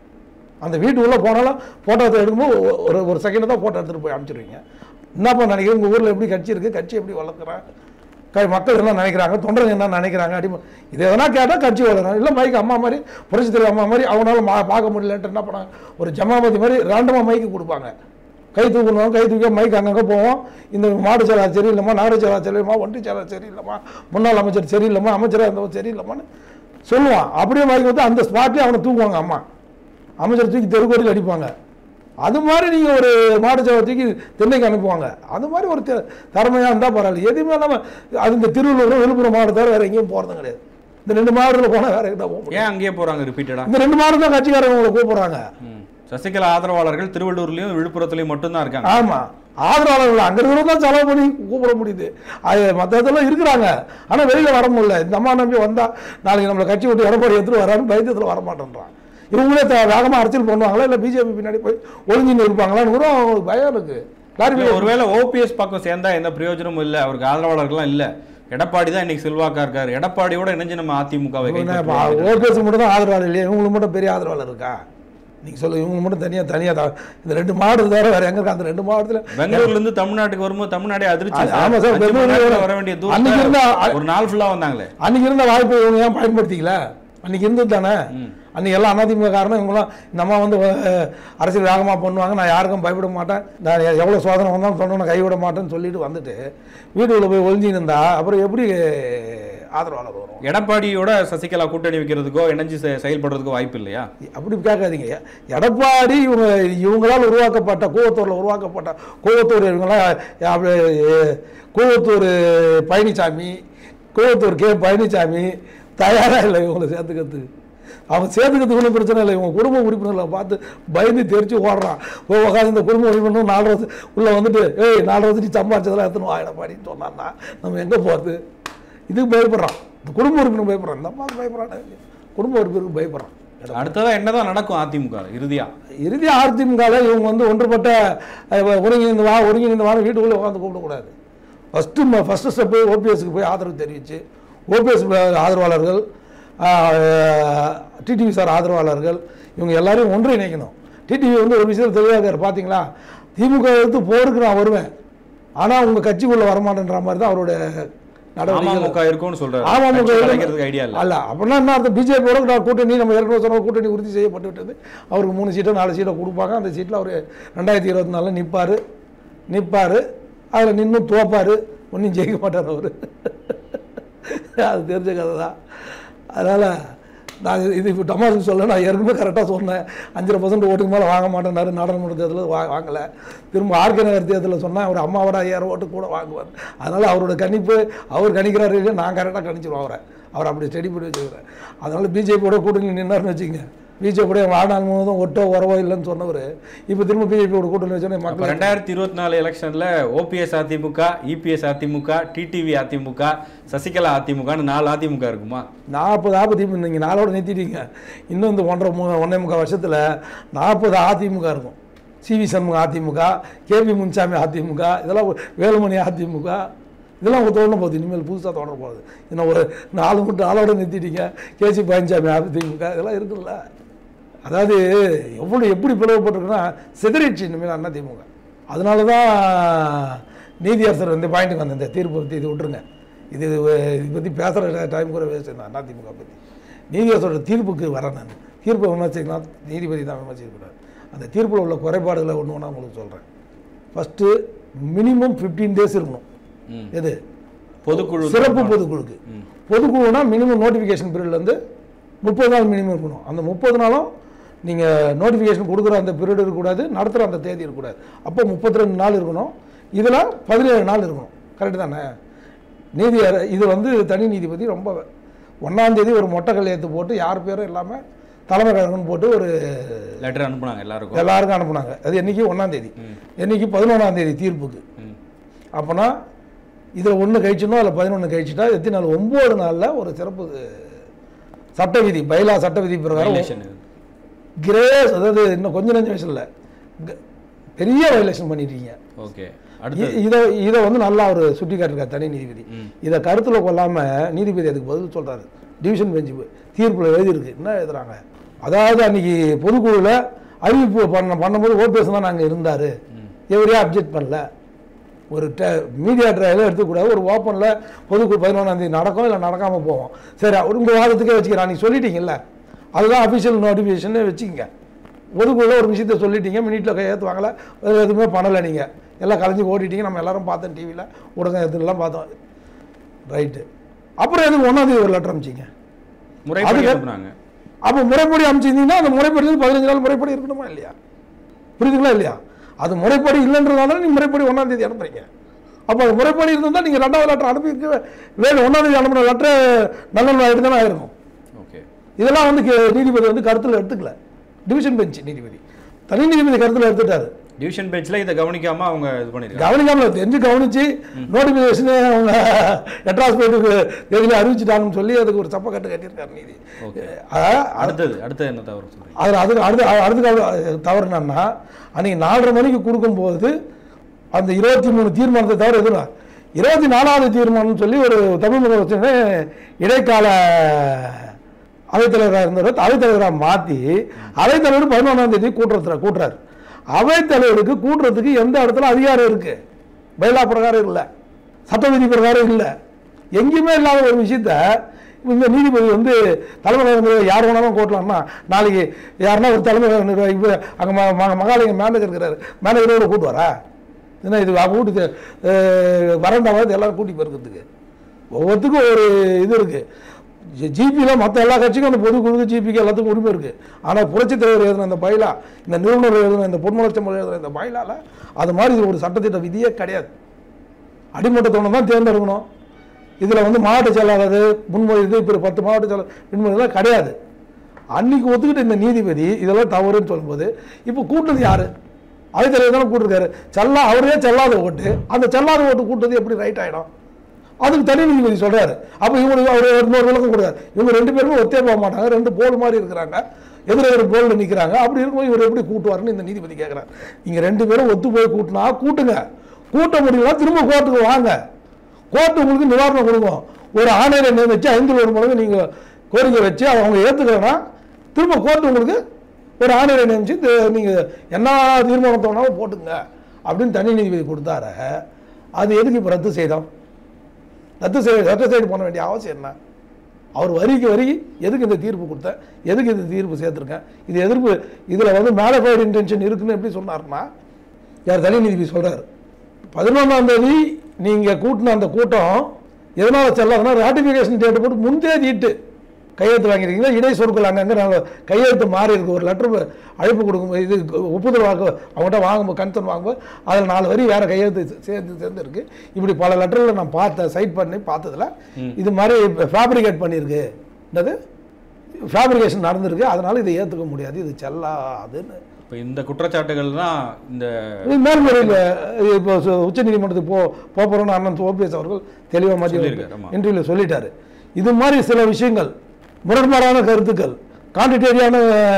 அந்த வீட்டு உள்ளே போனாலும் ஃபோட்டோ எடுக்கும்போது ஒ- ஒரு ஒரு செகண்ட் தான் ஃபோட்டோ எடுத்துகிட்டு போய் அனுப்பிச்சிடுவீங்க என்னப்பா நினைக்கிறேன் உங்கள் ஊரில் எப்படி கட்சி இருக்குது கட்சி எப்படி வளர்க்குறாங்க க மக்கள் என்ன நினைக்கிறாங்க தொண்டர்கள் என்ன நினைக்கிறாங்க அடி இது எதனா கேட்டால் கட்சி வளரும் இல்லை மைக்கு அம்மா மாதிரி புரட்சி தலைவர் அம்மா மாதிரி அவனால மா பார்க்க முடியலன்ட்டு என்ன பண்ணாங்க ஒரு ஜமாபதி மாதிரி ரேண்டமாக மைக்கு கொடுப்பாங்க கை தூக்கணும் கை தூக்க மைக் அங்கங்கே போவோம் இந்த மாடு செயலாளர் சரியில்லைம்மா நாடு செயலாளர் சரியில்லைம்மா ஒன்றிய செயலாளர் சரியில்லைம்மா முன்னாள் அமைச்சர் சரியில்லைம்மா அமைச்சராக இருந்தவன் சரியில்லைம்மான்னு சொல்லுவான் அப்படியே மைக் வந்து அந்த ஸ்பாட்லேயே அவனை தூக்குவாங்க அம்மா அமைச்சர் தூக்கி தெருக்கோடியில் அடிப்பாங்க அது மாதிரி நீங்கள் ஒரு மாடு சேவை தூக்கி தென்னைக்கு அனுப்புவாங்க அது மாதிரி ஒரு தி- திறமையா இருந்தால் பரவாயில்ல எதுவுமே நம்ம அது இந்த திருவள்ளூர் விழுப்புரம் மாவட்டத்தை தவிர வேறு எங்கேயும் போகிறது கிடையாது இந்த ரெண்டு மாவட்டத்தில் போனால் வேறு எங்கே போக முடியும் ஏன் அங்கேயே போறாங்க ரிப்பீட்டடா இந்த ரெண்டு மாவட்டம் தான் கட்சிக்காரங்க உங்களை கூப்பிடுறாங்க சசிகலா ஆதரவாளர்கள் திருவள்ளூர்லயும் விழுப்புரத்துலயும் மட்டும்தான் இருக்காங்க ஆமாம் ஆதரவாளர்கள் அங்கே இருக்கிறவங்க தான் செலவு பண்ணி கூப்பிட முடியுது அது மற்ற இதெல்லாம் இருக்கிறாங்க ஆனால் வெளியில் வர முடியல இந்த அம்மா நம்பி வந்தால் நாளைக்கு நம்மளை கட்சி விட்டு எடப்பாடி எடுத்துட்டு வரான்னு பயத்தில் வர மாட்டேன்றான் இவங்களே த- வேகமாக அரசியல் பண்ணுவாங்களா இல்லை பிஜேபி பின்னாடி போய் ஒளிஞ்சின்னு இருப்பாங்களான்னு கூட அவங்களுக்கு பயம் இருக்கு இல்ல, கிளாரிஃபிகேஷன் ஒருவேளை ஓபிஎஸ் பக்கம் சேர்ந்தா எந்த பிரயோஜனமும் இல்ல அவருக்கு ஆதரவாளர்கள்லாம் இல்ல எடப்பாடி தான் இன்னைக்கு செல்வாக்கா இருக்காரு எடப்பாடியோட இணைஞ்சு நம்ம அதிமுகவை கைப்பற்றுவோம். ஓபிஎஸ் மட்டும் தான் ஆதரவாளர் இல்லையா இவங்களுக்கு மட்டும் பெரிய ஆதரவாளர் இருக்கா நீங்கள் சொல்லுங்க இவங்க மட்டும் தனியாக தனியாக இந்த ரெண்டு மாவட்டத்தை தவிர வேறு எங்கே இருக்கா அந்த ரெண்டு மாவட்டத்தில் பெங்களூர்ல இருந்து தமிழ்நாட்டுக்கு வரும்போது தமிழ்நாடே அதிர்ச்சி அது- சார். ஆமா சார், அஞ்சு மணி பெங்களூர்ல நேரத்துல வர வேண்டிய அன்னைக்கு தூரம் இருந்த- ஒரு நாள் ஃபுல்லா வந்தாங்களே அன்னைக்கு இருந்த வாய்ப்பை இவங்க ஏன் பயன்படுத்திக்கல அன்னைக்கு இருந்தது தானே அன்னைக்கு எல்லாம் அதிமுக காரணம் இவங்களாம் இந்த அம்மா வந்து அஹ், அரசியல் வேகமாக பண்ணுவாங்க நான் யாருக்கும் பயப்பட மாட்டேன் நான் எவ்வளோ சோதனை வந்தாலும் சொன்னோன்னு கைவிட மாட்டேன்னு சொல்லிட்டு வந்துட்டு வீட்டுக்குள்ள போய் ஒளிஞ்சின்னு இருந்தா அப்புறம் எப்படி ஆதரவாளர் வரும் எடப்பாடியோட சசிகலா கூட்டணி வைக்கிறதுக்கோ இணைஞ்சு செ- செயல்படுறதுக்கோ வாய்ப்பு இல்லையா அப்படி கேட்காதீங்க எடப்பாடி இவங்க இவங்களால் உருவாக்கப்பட்ட கூவத்தூரில் உருவாக்கப்பட்ட கூவத்தூர் இவங்களாம் அப்படி கூவத்தூர் பழனிசாமி கூவத்தூர் கே பழனிசாமி தயாராக இல்லை இவங்களை சேர்த்துக்கிறதுக்கு அவன் சேர்த்துக்கிறதுக்கு ஒன்றும் பிரச்சனை இல்லை இவங்க குடும்ப உறுப்பினர்களை பார்த்து பயந்து தெரிச்சு ஓடுறான் போய் உட்காந்து இந்த குடும்ப உறுப்பினர் நாலு வருஷம் உள்ளே வந்துட்டு ஏய் நாலு வருஷத்துக்கு சம்பாதிச்சதெல்லாம் எத்தனை ஆயிடப்பாடின்னு சொன்னான்னா நம்ம எங்கே போகிறது இதுக்கு பயப்படுறான் இந்த குடும்ப உறுப்பினர் பயப்படுறான் இந்த அம்மாவுக்கு பயப்படுறான் குடும்ப உறுப்பினருக்கு பயப்படுறான் அடுத்ததா என்னதான் நடக்கும் அதிமுக இறுதியா இறுதி அதிமுகவில் இவங்க வந்து ஒன்றுபட்ட அஹ், ஒருங்கிணைந்து வா ஒருங்கிணைந்து வா வீட்டுக்குள்ளே உட்காந்து கூப்பிடக்கூடாது ஃபஸ்ட்டு ஃபஸ்ட்டு ஸ்டெப்பு ஓபிஎஸ்க்கு போய் ஆதரவு தெரிவித்து ஓபிஎஸ் ஆதரவாளர்கள் டிடிவி சார் ஆதரவாளர்கள் இவங்க எல்லாரையும் ஒன்றிணைக்கணும் டிடிவி வந்து ஒரு விஷயத்தில் தெளிவாக இருக்கார் பார்த்தீங்களா திமுக எடுத்து போருக்கு நான் வருவேன் ஆனால் உங்கள் கட்சிக்குள்ளே வரமாட்டேன்ற மாதிரி தான் அவருடைய நடவடிக்கை அமமுக இருக்கும்னு சொல்றாரு அமமுக கட்சி இல்லை. கலைக்கிறதுக்கு ஐடியா இல்ல அல்ல அப்படின்னா என்ன அர்த்தம் பிஜேபியோட நான் கூட்டணி நம்ம ஏற்கனவே சொன்ன கூட்டணி உறுதி செய்யப்பட்டு விட்டது அவருக்கு மூணு சீட்டோ நாலு சீட்டோ கொடுப்பாங்க அந்த சீட்டில் அவர் ரெண்டாயிரத்தி இருபத்தி நாலில் நிற்பார் நிற்பார் அதில் நின்று தோப்பார் ஒன்றும் ஜெயிக்க மாட்டார் அவர் அது தெரிஞ்ச கதை தான் அதனால் நான் இது இப்போ டமாசுக்கு சொல்ல நான் ஏற்கனவே கரெக்டாக சொன்னேன் அஞ்சரை பர்சன்ட் ஓட்டுக்கு மேலே வாங்க மாட்டேன்னாரு நாடாளுமன்ற தேர்தலில் வா வாங்கலை திரும்ப ஆர்கே நகர் தேர்தலில் சொன்னேன் அவர் அம்மாவோட ஐயாயிரம் ஓட்டு கூட வாங்குவார் அதனால் அவரோட கணிப்பு அவர் கணிக்கிறாரு இல்லையா நான் கரெக்டாக கணிச்சிருவோம் அவரை அவர் அப்படி ஸ்டடி பண்ணி வச்சுக்கிறேன் அதனால் பிஜேபியோட கூட்டணி நின்னார்னு வச்சுங்க பிஜேபியோட வாழ்நாள் முழுவதும் ஒட்டோ உறவோ இல்லைன்னு சொன்னவர் இப்போ திரும்ப பிஜேபியோட கூட்டணி வச்சோன்னே அப்ப மக்கள் ரெண்டாயிரத்தி இருபத்தி நாலு எலெக்ஷன்ல OPS AIADMK EPS AIADMK TTV AIADMK Sasikala அதிமுகன்னு நாலு அதிமுக இருக்குமா நாற்பது அதிமுக நீங்கள் நாளோட நிறுத்திட்டீங்க இன்னும் இந்த ஒன்றரை மூ ஒன்றே முக்கால் வருஷத்தில் நாற்பது அதிமுக இருக்கும் சிவி சண்முகம் அதிமுக கேபி முன்சாமி அதிமுக இதெல்லாம் ஒரு வேலுமணி அதிமுக இதெல்லாம் ஒரு தோணும் போகுது இனிமேல் புதுசாக தொடர போகுது இன்னும் ஒரு நாலு மட்டும் நாளோட நிறுத்திட்டீங்க கேசி பழனிசாமி அதிமுக இதெல்லாம் இருக்குல்ல அதாவது எவ்வளோ எப்படி பிளவுபட்டிருக்குன்னா சிதறிடுச்சு இனிமேல் அண்ணா திமுக அதனால தான் நீதியரசர் இந்த பாயிண்ட்டுக்கு வந்த இந்த தீர்ப்பு பற்றி இது விட்டுருங்க இது இதை பற்றி பேசுகிற டைம் கூட வேஸ்ட் தான் அதிமுக பற்றி நீதியரசரோட தீர்ப்புக்கு வரேன் நான் தீர்ப்பை விமர்சிக்கலாம் நீதிபதி தான் விமர்சிக்கக்கூடாது அந்த தீர்ப்பில் உள்ள குறைபாடுகளை ஒன்று ஒன்றா உங்களுக்கு சொல்கிறேன் ஃபஸ்ட்டு மினிமம் ஃபிஃப்டீன் டேஸ் இருக்கணும் ம். எது பொதுக்குழு சிறப்பு பொதுக்குழுக்கு பொதுக்குழுனா மினிமம் நோட்டிஃபிகேஷன் பீரியட்லேருந்து முப்பது நாள் மினிமம் இருக்கணும் அந்த முப்பது நாளும் நீங்கள் நோட்டிஃபிகேஷன் கொடுக்குற அந்த பீரியட் இருக்கக்கூடாது நடத்துகிற அந்த தேதி இருக்கக்கூடாது அப்போ முப்பத்தி ரெண்டு நாள் இருக்கணும் இதில் பதினேழு நாள் இருக்கணும் கரெக்டு தானே நீதி அர- இது வந்து தனி நீதிபதி ரொம்ப ஒன்றாம் தேதி ஒரு மொட்டை கல்யாணத்து போட்டு யார் பேரும் இல்லாமல் தலைமை கழகம்னு போட்டு ஒரு லெட்டர் அனுப்புனாங்க எல்லாருக்கும் எல்லாருக்கும் அனுப்புனாங்க அது என்னைக்கு ஒன்றாம் தேதி என்னைக்கு பதினொன்றாம் தேதி தீர்ப்புக்கு ம். அப்போனா இதில் ஒன்று கழிச்சுனோ அதில் பதினொன்று கழிச்சுட்டா எத்தனை நாள் ஒம்பது நாளில் ஒரு சிறப்பு சட்ட விதி பைலா சட்ட விதி பிரகாரம் Violation இது. கிரேஸ் அதாவது இன்னும் கொஞ்சம் நஞ்சம் வயசு இல்லை பெரிய வயலேஷன் பண்ணிட்டீங்க ஓகே அடுத்து இ- இதை இதை வந்து நல்லா அவர் சுட்டி காட்டிருக்கார் தனி நீதிபதி இதை கருத்தில் கொள்ளாமல் நீதிபதி அதுக்கு பதில் சொல்கிறாரு டிவிஷன் பெஞ்சு தீர்ப்பில் எழுதியிருக்கு என்ன எழுதுறாங்க அதாவது அன்னைக்கு பொதுக்குழுவில் அறிவிப்பு பண்ண பண்ணும்போது ஓபிஎஸ் தான் நாங்கள் இருந்தார் எவரையும் அப்ஜெக்ட் பண்ணல ஒரு ட மீடியா ட்ரையலும் எடுத்துக்கூடாது ஒரு ஓப்பனில் பொதுக்குழு பதினொன்றாம் தேதி நடக்கும் இல்லை நடக்காமல் போவோம் சரி உங்கள் வாதத்துக்கே வச்சுக்கிறேன் நீங்கள் சொல்லிட்டீங்கல்ல அதுதான் அஃபிஷியல் நோட்டிஃபிகேஷனே வச்சுக்கங்க பொதுக்குள்ள ஒரு விஷயத்த சொல்லிட்டீங்க மினிட்டில் கையெழுத்துவாங்களே அது எதுவுமே பண்ணலை நீங்கள் எல்லாம் கலைஞ்சு ஓட்டிட்டீங்க நம்ம எல்லாரும் பார்த்தோம் டிவியில் ஊடகம் இதெல்லாம் பார்த்தோம் ரைட்டு அப்புறம் எதுக்கு ஒன்றாந்தேதி ஒரு லெட்டர் அமிச்சிங்க முறைப்படி அதுக்கு- அனுப்புனாங்க அப்போ முறைப்படி அமிச்சிருந்தீங்கன்னா அந்த முறைப்படி வந்து பதினஞ்சு நாள் முறைப்படி இருக்கணுமா இல்லையா புரியுதுங்களா இல்லையா அது முறைப்படி இல்லைன்றதால நீங்கள் முறைப்படி ஒன்றாம் தேதி அனுப்புறீங்க அப்போ அது முறைப்படி இருந்தால் நீங்கள் ரெண்டாவது லெட்டர் அனுப்பியிருக்க வேணும் ஒன்றாம் தேதி அனுப்புன லெட்டர் நல்ல ஆகிட்டு தானே ஆயிருக்கும் ஓகே இதெல்லாம் வந்து கே- நீதிபதி வந்து கருத்தில் எடுத்துக்கல டிவிஷன் பெஞ்ச் நீதிபதி தனி நீதிபதி கருத்தில் எடுத்துட்டாரு டிவிஷன் பெஞ்ச்ல இதை கவனிக்காம அவங்க இது பண்ணிருக்காங்க கவனிக்காமல தெரிஞ்சு கவனிச்சு நோட்டிஃபிகேஷனே அவங்க மெட்ராஸ் போயிட்டு தேதியில் அறிவிச்சிட்டாங்கன்னு சொல்லி அதுக்கு ஒரு சப்ப கட்டு கட்டியிருக்காரு நீதி ஓகே அஹ் அடுத்தது அடுத்தது என்ன தவறு சொல்றீங்க அதில் அதுக்கு அடுத்து அடுத்த கால தவறு என்னன்னா அன்னைக்கு நாலரை மணிக்கு கொடுக்கும்போது அந்த இருபத்தி மூணு தீர்மானத்தை தவிர எதுவும் இருபத்தி நாலாவது தீர்மானம்னு சொல்லி ஒரு தமிழ் முதலமைச்சர் இடைக்கால அவைத்தலைவராக இருந்தவர் அவைத்தலைவராக மாற்றி அவைத்தலைவர் பதினொன்றாம் தேதி கூட்டுறதுல கூட்டுறாரு அவைத்தலைவருக்கு கூட்டுறதுக்கு எந்த இடத்துல அதிகாரம் இருக்கு பைலா பிரகாரம் இல்லை சட்ட விதி பிரகாரம் இல்லை எங்கேயுமே இல்லாத ஒரு விஷயத்த இந்த நீதிபதி வந்து தலைமை நிர்வாகி யார் வேணாலும் கூட்டலாம்னா நாளைக்கு யாருன்னா ஒரு தலைமை நிர்வாகி இப்போ அங்கே ம ம- மகாலிங்க மேனேஜர் இருக்கிறாரு மேனேஜரோட கூட்டுவாரா என்ன இது அவங்க கூட்டி வரண்டாவது எல்லாரும் கூட்டி போயிருக்கிறதுக்கு ஒவ்வொருத்துக்கும் ஒரு இது இருக்குது ஜிபியில் மற்ற எல்லா கட்சிக்கும் அந்த பொதுக்குழுக்கு ஜிபிக்கு எல்லாத்துக்கும் உரிமை இருக்குது ஆனால் புரட்சித் தலைவர் எழுதின இந்த பைலா இந்த நிறுவனர் எழுதின இந்த பொன்முலச்சம்பல் எழுதின இந்த பைலால அது மாதிரி இது ஒரு சட்டத்திட்ட விதியே கிடையாது அடிமட்டத்தோணை தான் தேர்ந்தெடுக்கணும் இதில் வந்து மாவட்ட செயலாளர் முன்மொழி இது இப்போ பத்து மாவட்ட செயலாளர் முன்மொழிலாம் கிடையாது அன்னைக்கு ஒத்துக்கிட்ட இந்த நீதிபதி இதெல்லாம் தவறுன்னு சொல்லும்போது இப்போ கூட்டது யாரு அவைத்தலைவர் தானே கூட்டிருக்காரு செல்லா அவரே செல்லாத ஓட்டு அந்த செல்லாத ஓட்டு கூட்டது எப்படி ரைட் ஆயிடும் அதுக்கு தனி நீதிபதி சொல்றாரு அப்போ இவங்களுக்கு அவர் இன்னொரு விளக்கம் கொடுத்தாரு இவங்க ரெண்டு பேருமே ஒத்தே போக மாட்டாங்க ரெண்டு போல் மாதிரி இருக்கிறாங்க எதிர எதிர போலில் நிற்கிறாங்க அப்படி இருக்கும்போது இவர் எப்படி கூட்டுவாருன்னு இந்த நீதிபதி கேட்குறாரு நீங்க ரெண்டு பேரும் ஒத்து போய் கூட்டினா கூட்டுங்க கூட்ட முடியலன்னா திரும்ப கோர்ட்டுக்கு வாங்க கோர்ட்டு உங்களுக்கு நிவாரணம் கொடுக்கும் ஒரு ஆணையரை நியமிச்சு ஐந்து ஒரு மடங்கு நீங்க கோரிக்கை வச்சு அதை அவங்க ஏற்றுக்கலன்னா திரும்ப கோர்ட்டு உங்களுக்கு ஒரு ஆணையரை நியமிச்சு இந்த- நீங்க என்ன தீர்மானம் தோணாலும் போட்டுங்க அப்படின்னு தனி நீதிபதி கொடுத்தார அது எதுக்கு இப்போ ரத்து செய்தோம் ரத்து செய்ய ரத்து செய்து பண்ண வேண்டிய அவசியம் என்ன அவர் வரிக்கு வரி எதுக்கு இந்த தீர்ப்பு கொடுத்தேன் எதுக்கு இந்த தீர்ப்பு சேர்த்துருக்கேன் இது எதிர்ப்பு இதில் வந்து மேலஃபைடு இன்டென்ஷன் இருக்குன்னு எப்படி சொன்னார்னா யார் தனி நீதிபதி சொல்றாரு பதினொன்றாம் தேதி நீங்கள் கூட்டின அந்த கூட்டம் எதனால் செல்லாதுன்னா ராட்டிஃபிகேஷன் டேட் போட்டு முன்தேதிட்டு கையெழுத்து வாங்கிருக்கீங்களா இடை சொற்கள் அங்கங்கே நாங்கள் கையெழுத்து மாறி இருக்கு ஒரு லெட்டர் அழைப்பு கொடுக்கும்போது இது ஒப்புதல் வாங்க அவங்ககிட்ட வாங்கும்போது கன்சர்ன் வாங்கும்போது அதில் நாலு வரி வேறு கையெழுத்து சேர்ந்து சேர்ந்து இருக்கு இப்படி பல லெட்டரில் நான் பார்த்தேன் சைட் பண்ணி பார்த்ததுல இது மாதிரி ஃபேப்ரிகேட் பண்ணியிருக்கு என்னது ஃபேப்ரிகேஷன் நடந்திருக்கு அதனால இதை ஏற்றுக்க முடியாது இது செல்லாதுன்னு இப்போ இந்த குற்றச்சாட்டுகள் தான் இந்த இது மேல்முறையில் இப்போ உச்ச நீதிமன்றத்துக்கு போ போக போகிறோன்னு அண்ணன் ஓபிஎஸ் அவர்கள் தெளிவாக மத்திய சொல்லியிருக்காரு, ஆமா. இன்டர்வியூவில் சொல்லிட்டாரு இது மாதிரி சில விஷயங்கள் முரண்பாடான கருத்துக்கள் கான்ட்ரிடேரியான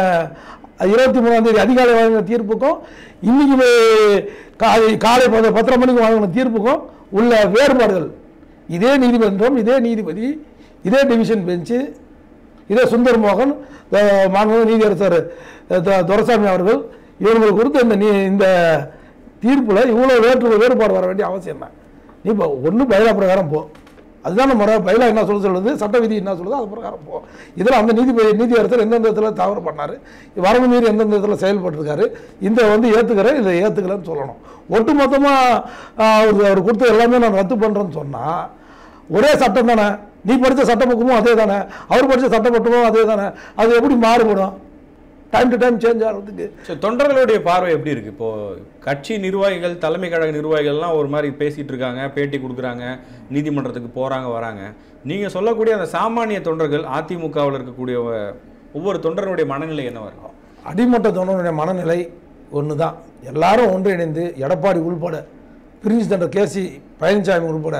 இருபத்தி மூணாம் தேதி அதிகாலை வழங்கின தீர்ப்புக்கும் இன்னைக்கு வே- காலை காலை பத்து பத்தரை மணிக்கு வழங்கின தீர்ப்புக்கும் உள்ள வேறுபாடுகள் இதே நீதிமன்றம் இதே நீதிபதி இதே டிவிஷன் பெஞ்சு இதே சுந்தர் மோகன் அஹ், மாண்புமிகு நீதியரசர் அஹ், த- துரைசாமி அவர்கள் இவங்களுக்கு கொடுத்த இந்த நீ இந்த தீர்ப்பில் இவ்வளோ வேற்று வேறுபாடு வர வேண்டிய அவசியம் என்ன நீ இப்போ ஒன்று பைலா பிரகாரம் போ அதுதான் முறை பைலா என்ன சொல்ல சொல்லுது சட்ட விதி என்ன சொல்லுது அது பிரகாரம் போ இதில் அந்த நீதிபதி நீதியரசர் எந்தெந்த இடத்துல தவறு பண்ணார் வரம்பு மீறி எந்தெந்த இடத்துல செயல்பட்டிருக்காரு இந்த வந்து ஏற்றுக்கிறேன் இதை ஏற்றுக்கலன்னு சொல்லணும் ஒட்டு மொத்தமாக அவர் அவர் கொடுத்த எல்லாமே நான் ரத்து பண்ணுறேன்னு சொன்னால் ஒரே சட்டம் தானே நீ படித்த சட்டப்பக்கமும் அதே தானே அவர் படித்த சட்டப்பட்டமும் அதே தானே அது எப்படி மாறுபடும் டைம் டு டைம் சேஞ்ச் ஆகிறதுக்கு சரி, தொண்டர்களுடைய பார்வை எப்படி இருக்கு இப்போ கட்சி நிர்வாகிகள் தலைமை கழக நிர்வாகிகள்லாம் ஒரு மாதிரி பேசிட்டு இருக்காங்க பேட்டி கொடுக்குறாங்க நீதிமன்றத்துக்கு போறாங்க வராங்க நீங்க சொல்லக்கூடிய அந்த சாமானிய தொண்டர்கள் அதிமுகவில் இருக்கக்கூடிய ஒவ்வொரு தொண்டர்களுடைய மனநிலை என்னவா இருக்கும் அடிமட்ட தொண்டனுடைய மனநிலை ஒன்று தான் எல்லாரும் ஒன்றிணைந்து எடப்பாடி உள்பட பிரின்ஸ் தண்டர் கேசி பழனிசாமி உள்பட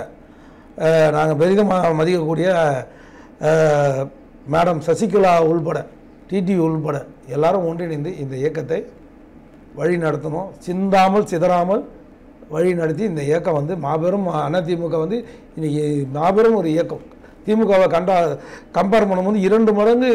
நாங்கள் பெரிதமாக மதிக்கக்கூடிய அஹ், மேடம் சசிகலா உள்பட டிடி உள்பட எல்லாரும் ஒன்றிணைந்து இந்த இயக்கத்தை வழி நடத்தணும் சிந்தாமல் சிதறாமல் வழி நடத்தி இந்த இயக்கம் வந்து மாபெரும் அதிமுக வந்து இன்னைக்கு மாபெரும் ஒரு இயக்கம் திமுகவை கண்டா கம்பேர் பண்ணும்போது இரண்டு மடங்கு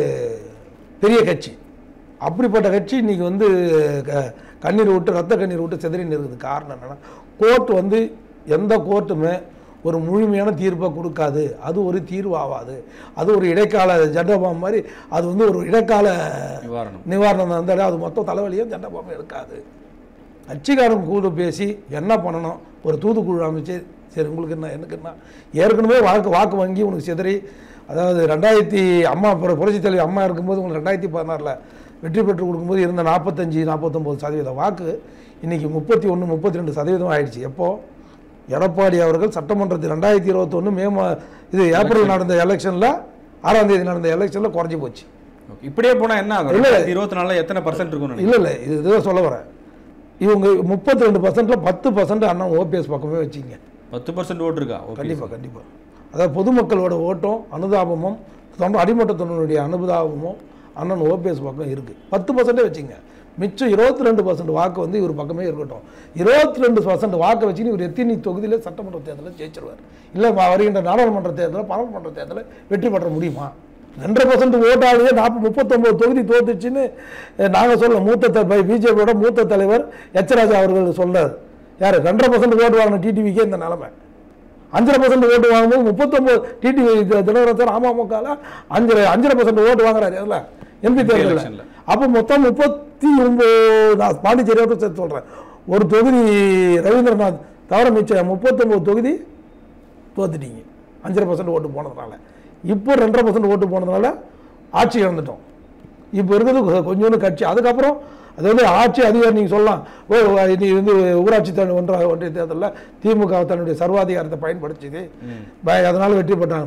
பெரிய கட்சி அப்படிப்பட்ட கட்சி இன்னைக்கு வந்து க- கண்ணீர் விட்டு ரத்த கண்ணீர் விட்டு சிதறின்னு இருக்குது காரணம் என்னன்னா கோர்ட் வந்து எந்த கோர்ட்டுமே ஒரு முழுமையான தீர்ப்பை கொடுக்காது அது ஒரு தீர்வு ஆகாது அது ஒரு இடைக்கால ஜண்டபாம் மாதிரி அது வந்து ஒரு இடைக்கால நிவாரணம் நிவாரணம் இருந்தாலே அது மொத்தம் தலைவலியும் ஜண்டபாம் எடுக்காது கட்சிக்காரன் கூட பேசி என்ன பண்ணணும் ஒரு தூதுக்குழு அமைச்சு சரி உங்களுக்கு என்ன எனக்கு என்ன ஏற்கனவே வாக்கு வாக்கு வங்கி உனக்கு சிதறி அதாவது ரெண்டாயிரத்தி அம்மா புர- புரட்சித் தலைவி அம்மா இருக்கும்போது உங்களுக்கு ரெண்டாயிரத்தி பதினாறில் வெற்றி பெற்று கொடுக்கும்போது இருந்த நாற்பத்தஞ்சு நாற்பத்தொம்போது சதவீத வாக்கு இன்னைக்கு முப்பத்தி ஒன்று முப்பத்தி ரெண்டு சதவீதம் ஆயிடுச்சு எப்போ எடப்பாடி அவர்கள் சட்டமன்றத்தில் ரெண்டாயிரத்தி இருபத்தொன்று மே மா இது ஏப்ரல் நடந்த எலெக்ஷனில் ஆறாம் தேதி நடந்த எலெக்ஷனில் குறைஞ்சி போச்சு Okay. இப்படியே போனா என்ன ஆகும் இல்ல. இருபத்தி நாலுல எத்தனை பர்சன்ட் இருக்கும் இல்லை இல்லை இது இதுதான் சொல்ல வரேன் இவங்க முப்பத்தி ரெண்டு பர்சன்ட்ல பத்து பர்சன்ட் அண்ணா ஓபிஎஸ் பக்கமே வச்சிங்க பத்து பர்சன்ட் ஓட்டு இருக்கா ஓகே கண்டிப்பாக கண்டிப்பாக அதாவது பொதுமக்களோட ஓட்டும் அனுதாபமும் தொண்ட அடிமட்ட தொண்டனுடைய அனுதாபமும் அண்ணன் ஓபிஎஸ் பக்கம் இருக்குது பத்து பர்சன்டே வச்சிங்க மிச்சம் இருபத்தி ரெண்டு பர்சன்ட் வாக்கு வந்து இவர் பக்கமே இருக்கட்டும் இருபத்தி ரெண்டு பர்சன்ட் வாக்கை வச்சுன்னு இவர் எத்தனை தொகுதியில் சட்டமன்ற தேர்தலில் ஜெயிச்சிருவார் இல்லை வருகின்ற நாடாளுமன்ற தேர்தலில் பாராளுமன்ற தேர்தலில் வெற்றி பெற முடியுமா ரெண்டரை பர்சன்ட் ஓட்டாளியே நாற்பது முப்பத்தொம்போது தொகுதி தோத்துச்சுன்னு நாங்கள் சொல்ல மூத்த த- பிஜேபியோட மூத்த தலைவர் எச் ராஜா அவர்கள் சொல்றாரு யார் ரெண்டரை பர்சன்ட் ஓட்டு வாங்கின டிடிவிக்கே இந்த நிலைமை அஞ்சரை பர்சன்ட் ஓட்டு வாங்கும்போது முப்பத்தொம்போது டிடிவி தினகரன் அமமுகவில் அஞ்சரை அஞ்சரை பர்சன்ட் ஓட்டு வாங்குறாரு அதில் எம்பி தேர்தலில் எலெக்ஷன்ல. அப்போ மொத்தம் முப்பத்தி ஒன்பது நான் பாண்டிச்சேரியோட சேர்த்து சொல்கிறேன் ஒரு தொகுதி ரவீந்திரநாத் தவிர மிச்சம் முப்பத்தொம்போது தொகுதி தோத்துட்டீங்க அஞ்சரை பர்சன்ட் ஓட்டு போனதுனால இப்போ ரெண்டரை பர்சன்ட் ஓட்டு போனதுனால ஆட்சி இழந்துட்டோம் இப்போ இருக்கிறது கொ- கொஞ்சோண்டு கட்சி அதுக்கப்புறம் அது வந்து ஆட்சி அதிகாரி நீங்கள் சொல்லலாம் ஓ நீ வந்து ஊராட்சி தனி ஒன்றாக ஒன்றிய தேர்தலில் திமுக தன்னுடைய சர்வாதிகாரத்தை பயன்படுத்தியது பய அதனால் வெற்றி பெற்றாங்கன்னு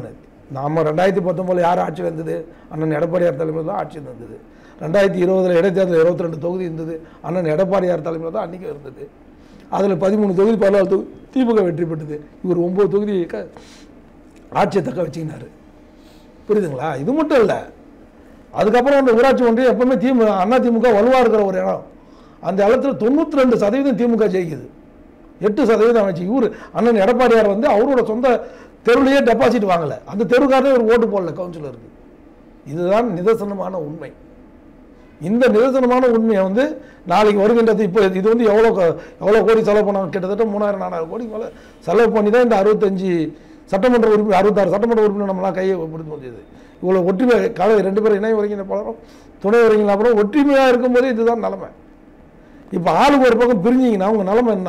நாம ரெண்டாயிரத்தி பத்தொம்போதில் யார் ஆட்சி வந்தது அண்ணன் எடப்பாடியார் தலைமையில் தான் ஆட்சி இருந்தது ரெண்டாயிரத்தி இருபதில் இடைத்தேர்தல் இருபத்தி ரெண்டு தொகுதி இருந்தது அண்ணன் எடப்பாடியார் தலைமையில் தான் அன்றைக்கி இருந்தது அதில் பதிமூணு தொகுதி பதினாலு தொகுதி திமுக வெற்றி பெற்றது இவர் ஒம்பது தொகுதி க- ஆட்சியை தக்க வச்சுக்கினாரு புரியுதுங்களா இது மட்டும் இல்லை அதுக்கப்புறம் அந்த ஊராட்சி ஒன்றியம் எப்பவுமே திமுக அண்ணா திமுக வலுவாக இருக்கிற ஒரு இடம் அந்த இடத்துல தொண்ணூற்றி ரெண்டு சதவீதம் திமுக ஜெயிக்குது எட்டு சதவீதம் அமைச்சு இவர் அண்ணன் எடப்பாடியார் வந்து அவரோட சொந்த தெருவிலேயே டெபாசிட் வாங்கலை அந்த தெருக்காரே ஒரு ஓட்டு போடல கவுன்சிலருக்கு இதுதான் நிதர்சனமான உண்மை இந்த நிதர்சனமான உண்மையை வந்து நாளைக்கு வருகின்றது இப்போ இது வந்து எவ்வளோ க- எவ்வளோ கோடி செலவு பண்ணாங்க கிட்டத்தட்ட மூணாயிரம் நாலாயிரம் கோடி மேலே செலவு பண்ணி தான் இந்த அறுபத்தஞ்சு சட்டமன்ற உறுப்பினர் அறுபத்தாறு சட்டமன்ற உறுப்பினர் நம்மளாம் கையை பிடித்து முடியுது இவ்வளோ ஒற்றுமை கலை ரெண்டு பேரும் இணை வரைங்கின பலரும் துணை வரைங்கின அப்புறம் ஒற்றுமையாக இருக்கும்போதே இதுதான் நிலமை இப்போ ஆளுக்கு ஒரு பக்கம் பிரிஞ்சிங்கன்னா உங்கள் நிலமை என்ன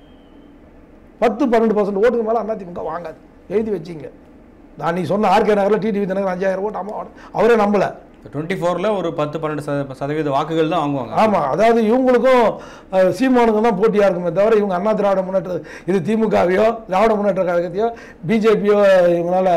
பத்து பன்னெண்டு பர்சன்ட் ஓட்டுக்கு மேலே அதிமுக வாங்காது எழுதி வச்சிங்க நான் நீ சொன்ன ஆர்கே நகரில் டிடிவி தினகர் அஞ்சாயிரம் ஓட்டு அம்மா அவரே நம்பலை டுவெண்ட்டி ஃபோரில் ஒரு பத்து பன்னெண்டு சத- சதவீத வாக்குகள் தான் வாங்குவாங்க ஆமாம் அதாவது இவங்களுக்கும் அஹ், சீமானுக்கும் தான் போட்டியாக இருக்குமே தவிர இவங்க அண்ணா திராவிட முன்னேற்ற இது திமுகவையோ திராவிட முன்னேற்ற கழகத்தையோ பிஜேபியோ இவங்களால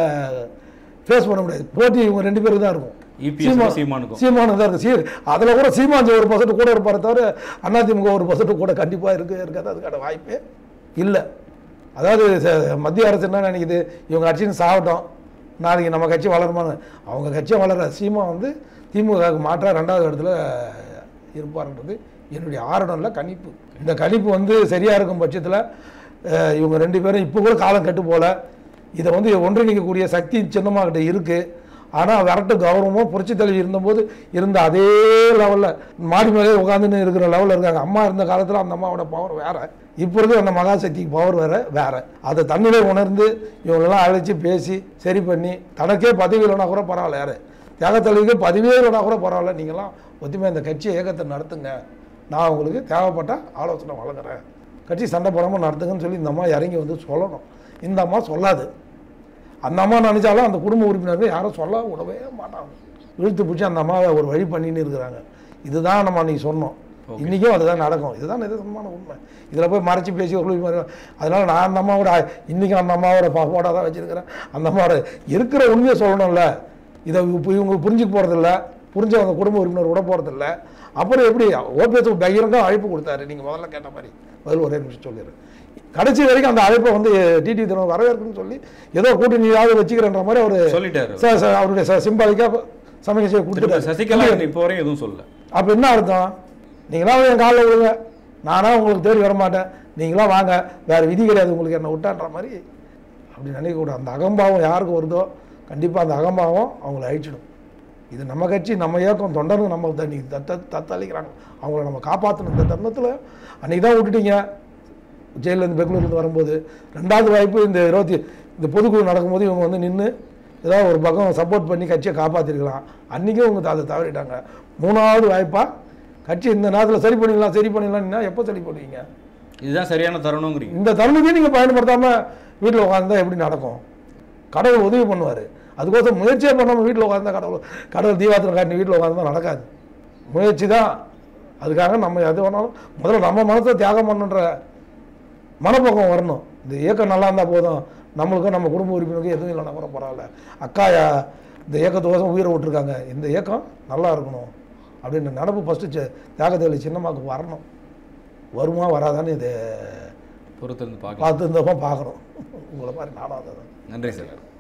ஃபேஸ் பண்ண முடியாது போட்டி இவங்க ரெண்டு பேருக்கு தான் இருக்கும் EPS க்கும் சீமானுக்கும். சீமானு தான் இருக்கு சீ அதில் கூட சீமான் ஒரு பர்சன்ட் கூட இருப்பாரு தவிர அதிமுக ஒரு பர்சன்ட் கூட கண்டிப்பாக இருக்கு இருக்காது அதுக்கான வாய்ப்பே இல்லை அதாவது ச- மத்திய அரசு என்ன நினைக்குது இவங்க கட்சின்னு சாகட்டும் நாளைக்கு நம்ம கட்சி வளருமான்னு அவங்க கட்சியும் வளர சீமா வந்து திமுகவுக்கு மாற்றா ரெண்டாவது இடத்துல இருப்பார்ன்றது என்னுடைய ஆரணம்ல கணிப்பு இந்த கணிப்பு வந்து சரியாக இருக்கும் பட்சத்தில் அஹ், இவங்க ரெண்டு பேரும் இப்போ கூட காலம் கெட்டு போல இதை வந்து ஒன்றிணைக்கக்கூடிய சக்தி சின்னமாக கிட்ட இருக்குது ஆனால் விரட்டு கௌரவமும் புரட்சி தலைவி இருந்தபோது இருந்த அதே லெவலில் மாடி மேலே உட்காந்துன்னு இருக்கிற லெவலில் இருக்காங்க அம்மா இருந்த காலத்தில் அந்த அம்மாவோட பவர் வேற இப்போ இருக்கிற அந்த மகாசக்திக்கு பவர் வேற வேற அதை தன்னிலே உணர்ந்து இவங்களெல்லாம் அழைச்சி பேசி சரி பண்ணி தனக்கே பதவி இல்லைனா கூட பரவாயில்ல யார் தியாகத்தலைவிக்கு பதவியே இல்லைனா கூட பரவாயில்ல நீங்களாம் ஒத்துமையாக இந்த கட்சியை இயக்கத்தை நடத்துங்க நான் உங்களுக்கு தேவைப்பட்ட ஆலோசனை வழங்குறேன் கட்சி சண்டை போடாமல் நடத்துங்கன்னு சொல்லி இந்த அம்மா இறங்கி வந்து சொல்லணும் இந்த அம்மா சொல்லாது அந்த அம்மா நினைச்சாலும் அந்த குடும்ப உறுப்பினர்கள் யாரும் சொல்ல விடவே மாட்டாங்க இழுத்து பிடிச்சி அந்த அம்மாவை ஒரு வழி பண்ணின்னு இருக்கிறாங்க இதுதான் நம்ம அன்னைக்கு சொன்னோம் இன்றைக்கும் அதுதான் நடக்கும் இதுதான் நிதர்சனமான உண்மை இதில் போய் மறைச்சி பேசி ஒரு மாதிரி அதனால நான் அந்த அம்மாவோட இன்றைக்கும் அந்த அம்மாவோட ஃபோட்டோ தான் வச்சிருக்கிறேன் அந்த அம்மாவோட இருக்கிற உண்மையை சொல்லணும்ல இதை இப்போ இவங்க புரிஞ்சுக்க போகிறதில்ல புரிஞ்ச அந்த குடும்ப உறுப்பினர் விட போகிறதில்ல அப்புறம் எப்படி ஓபிஎஸ் பகிரங்க அழைப்பு கொடுத்தாரு நீங்கள் முதல்ல கேட்ட மாதிரி பதில் ஒரே நிமிஷம் சொல்லிடுறேன் கடைசி வரைக்கும் அந்த அழைப்பை வந்து டிடி தினம் வரவேற்குன்னு சொல்லி ஏதோ கூட்டணியாவது வச்சுக்கிறன்ற மாதிரி அவர் சொல்லிட்டாரு ச- ச- அவருடைய சிம்பாலிக்காக சமைக்க செய்ய திரும்ப கொடுத்துட்டாரு சசிகலா இப்போ வரையும் எதுவும் சொல்லல அப்போ என்ன அர்த்தம் நீங்களாம் என் காலில் விழுங்க நானா உங்களுக்கு தேடி வர மாட்டேன் நீங்களாம் வாங்க வேறு விதி கிடையாது உங்களுக்கு என்ன விட்டான்ற மாதிரி அப்படி நினைக்கக்கூடாது அந்த அகம்பாவம் யாருக்கு வருதோ கண்டிப்பாக அந்த அகம்பாவம் அவங்கள அழிச்சிடும் இது நம்ம கட்சி நம்ம இயக்கம் தொண்டனும் நம்ம தண்ணி தத்த தத்தளிக்கிறாங்க அவங்கள நம்ம காப்பாற்றணும் இந்த தருணத்தில் அன்றைக்கி தான் விட்டுட்டீங்க ஜெயிலேருந்து பெங்களூர்லேருந்து வரும்போது ரெண்டாவது வாய்ப்பு இந்த இருபத்தி இந்த பொதுக்குழு நடக்கும்போது இவங்க வந்து நின்று ஏதாவது ஒரு பக்கம் சப்போர்ட் பண்ணி கட்சியை காப்பாற்றிருக்கலாம் அன்றைக்கும் இவங்க அதை தவறிட்டாங்க மூணாவது வாய்ப்பாக கட்சி இந்த நேரத்தில் சரி பண்ணிடலாம் சரி பண்ணிடலாம்னா எப்போ சரி பண்ணுவீங்க இதுதான் சரியான தருணங்கிறீங்க இந்த தருணத்தையும் நீங்கள் பயன்படுத்தாமல் வீட்டில் உட்காந்தா எப்படி நடக்கும் கடவுள் உதவி பண்ணுவார் அதுக்கோசம் முயற்சியே பண்ணாமல் வீட்டில் உட்காந்தா கடவுள் கடவுள் தீபாத்திரம் காட்டி வீட்டில் உட்காந்தா நடக்காது முயற்சி தான் அதுக்காக நம்ம எது வேணாலும் முதல்ல நம்ம மனசை தியாகம் பண்ணுன்ற மனப்போக்கம் வரணும் இந்த இயக்கம் நல்லா இருந்தால் போதும் நம்மளுக்கும் நம்ம குடும்ப உறுப்பினருக்கும் எதுவும் இல்லைன்னா கூட பரவாயில்ல அக்கா யா- இந்த இயக்கத்துக்கோசம் உயிரை விட்டுருக்காங்க இந்த இயக்கம் நல்லா இருக்கணும் அப்படின்னு நடப்பு ஃபஸ்ட்டு தியாகத்தை சின்னமாக்கு வரணும் வருமா வராதான்னு இதை பொறுத்திருந்து பார்க்கலாம் பார்த்து இருந்தப்போ பார்க்கணும் உங்களை மாதிரி நானும் அதை நன்றி சார்